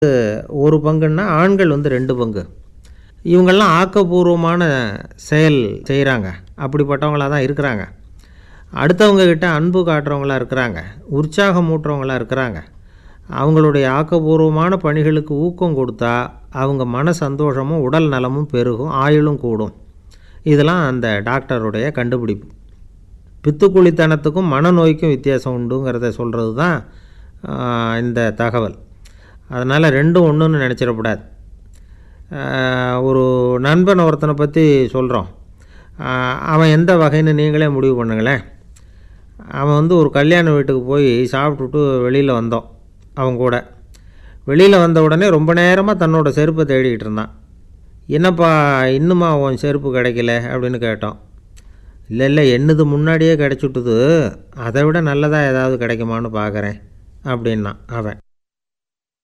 ஒரு பங்குன்னா ஆண்கள் வந்து ரெண்டு பங்கு இவங்கெல்லாம் ஆக்கப்பூர்வமான செயல் செய்கிறாங்க அப்படிப்பட்டவங்களாக தான் இருக்கிறாங்க அடுத்தவங்க கிட்ட அன்பு காட்டுறவங்களா இருக்கிறாங்க உற்சாகம் ஊட்டுறவங்களா இருக்கிறாங்க அவங்களுடைய ஆக்கப்பூர்வமான பணிகளுக்கு ஊக்கம் கொடுத்தா அவங்க மன சந்தோஷமும் உடல் நலமும் பெருகும் ஆயுளும் கூடும் இதெல்லாம் அந்த டாக்டருடைய கண்டுபிடிப்பு பித்துக்குழித்தனத்துக்கும் மனநோய்க்கும் வித்தியாசம் உண்டுங்கிறத சொல்கிறது தான் ஆஹ், இந்த தகவல் அதனால் ரெண்டும் ஒன்றுன்னு நினச்சிடக்கூடாது ஆஹ், ஒரு நண்பன் ஒருத்தனை பற்றி சொல்கிறோம் அவன் எந்த வகைன்னு நீங்களே முடிவு பண்ணுங்களேன் அவன் வந்து ஒரு கல்யாண வீட்டுக்கு போய் சாப்பிட்டுட்டு வெளியில் வந்தோம் அவன் கூட வெளியில் வந்த உடனே ரொம்ப நேரமாக தன்னோட செருப்பை தேடிக்கிட்டு இருந்தான் என்னப்பா இன்னுமா உன் செருப்பு கிடைக்கல அப்படின்னு கேட்டோம் இல்லை இல்லை என்னது முன்னாடியே கிடச்சுட்டுது அதை விட நல்லதாக ஏதாவது கிடைக்குமான்னு பார்க்குறேன் அப்படின்னான் அவன்